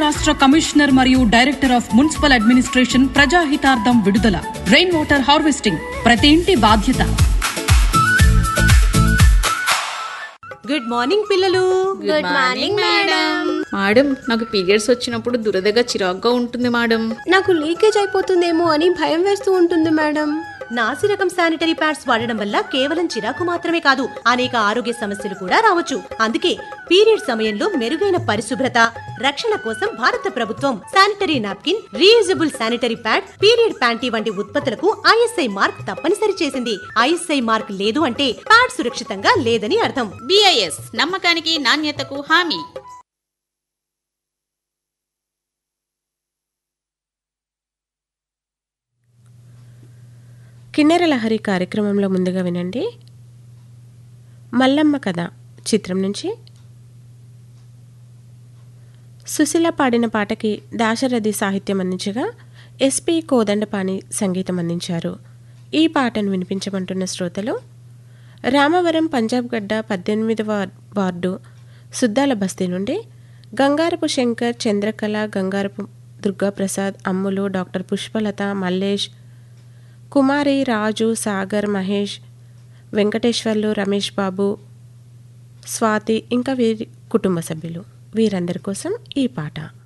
రాష్ట్ర కమిషనర్ మరియు director of municipal administration ప్రజాహితార్థం విడుదల రెయిన్ వాటర్ హార్వెస్టింగ్ ప్రతి ఇంటి బాధ్యత గుడ్ మార్నింగ్ పిల్లలు గుడ్ మార్నింగ్ మేడం మేడం నాకు పీరియడ్స్ వచ్చినప్పుడు దురదగా చిరాగ్గా ఉంటుంది మేడం నాకు లీకేజ్ అయిపోతుందేమో అని భయం వేస్తూ ఉంటుంది మేడం నాసి రకం శానిటరీ ప్యాడ్స్ వాడడం వల్ల కేవలం చిరాకు మాత్రమే కాదు అనేక ఆరోగ్య సమస్యలు కూడా రావచ్చు అందుకే పీరియడ్ సమయంలో మెరుగైన పరిశుభ్రత రక్షణ కోసం భారత ప్రభుత్వం sanitary napkin reusable sanitary pad period panty వంటి ఉత్పత్తులకు ఐఎస్ఐ మార్క్ తప్పనిసరి చేసింది ఐఎస్ఐ మార్క్ లేదు అంటే ప్యాడ్ సురక్షితంగా లేదని అర్థం బిఐఎస్ నమ్మకానికి నాణ్యతకు హామీ కిన్నెర లహరి కార్యక్రమంలో ముందుగా వినండి మల్లమ్మ కథ చిత్రం నుంచి సుశీల పాడిన పాటకి దాశరథి సాహిత్యం అందించగా ఎస్పి కోదండపాణి సంగీతం అందించారు ఈ పాటను వినిపించమంటున్న శ్రోతలు రామవరం పంజాబ్ గడ్డ పద్దెనిమిదవ వార్డు సుద్దాల బస్తీ నుండి గంగారపు శంకర్ చంద్రకళ గంగారపు దుర్గాప్రసాద్ అమ్ములు డాక్టర్ పుష్పలత మల్లేష్ కుమారి రాజు సాగర్ మహేష్ వెంకటేశ్వర్లు రమేష్ బాబు స్వాతి ఇంకా వీరి కుటుంబ సభ్యులు వీరందరి కోసం ఈ పాట